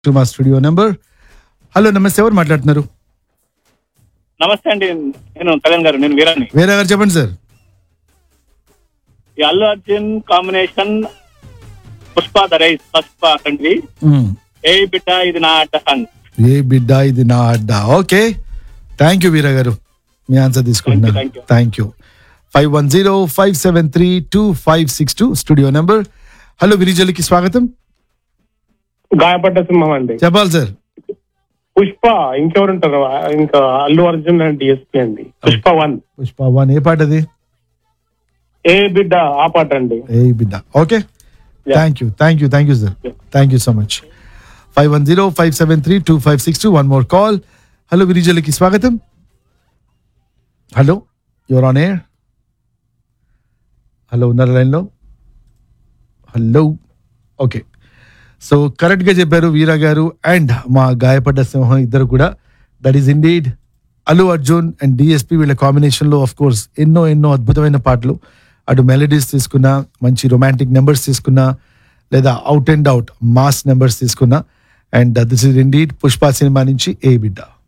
To మా studio number hello నమస్తే ఎవరు మాట్లాడుతున్నారు నమస్తే అండి నేను కళ్యాణ్ గారు నేను వీరాన్ని వేరే గారు చెప్పండి సార్ ఈ Allu Arjun combination Pushpa the rise Pushpa country మ్మ్. ఏ బిడ్డ ఇది నా అడ్డ సాంగ్ ఏ బిడ్డ ఇది నా అడ్డా ఓకే థ్యాంక్ యూ వీరా గారు మీ ఆన్సర్ తీసుకుంటున్నా Thank you, thank you five one zero five seven three two five six two studio number hello విరిజలికి స్వాగతం గాయపడ్డ సింహం అండి చెప్పాలి సార్ పుష్ప ఇంకెవరు ఉంటారు ఇంకా అల్లు అర్జున్ అండ్ డిఎస్పీ అండి పుష్ప వన్ పుష్ప వన్ ఏ పాట అది ఏ బిడ్డ ఆ పాట అండి ఏ బిడ్డ okay Yeah. Thank you thank you thank you sir Yeah. Thank you so much five one zero five seven three two five six two one more call hello విరిజలికి స్వాగతం hello your on air hello ఉన్నారు లైన్లో hello okay so కరెక్ట్గా చెప్పారు వీరా గారు and మా గాయపడ్డ సింహం ఇద్దరు కూడా that is indeed Allu Arjun and DSP వీళ్ళ కాంబినేషన్లో ఆఫ్ కోర్స్ ఎన్నో ఎన్నో అద్భుతమైన పాటలు అటు మెలడీస్ తీసుకున్నా మంచి రొమాంటిక్ నెంబర్స్ తీసుకున్నా లేదా out and out mass numbers తీసుకున్నా and this is indeed Pushpa cinema నుంచి ఏ బిడ్డ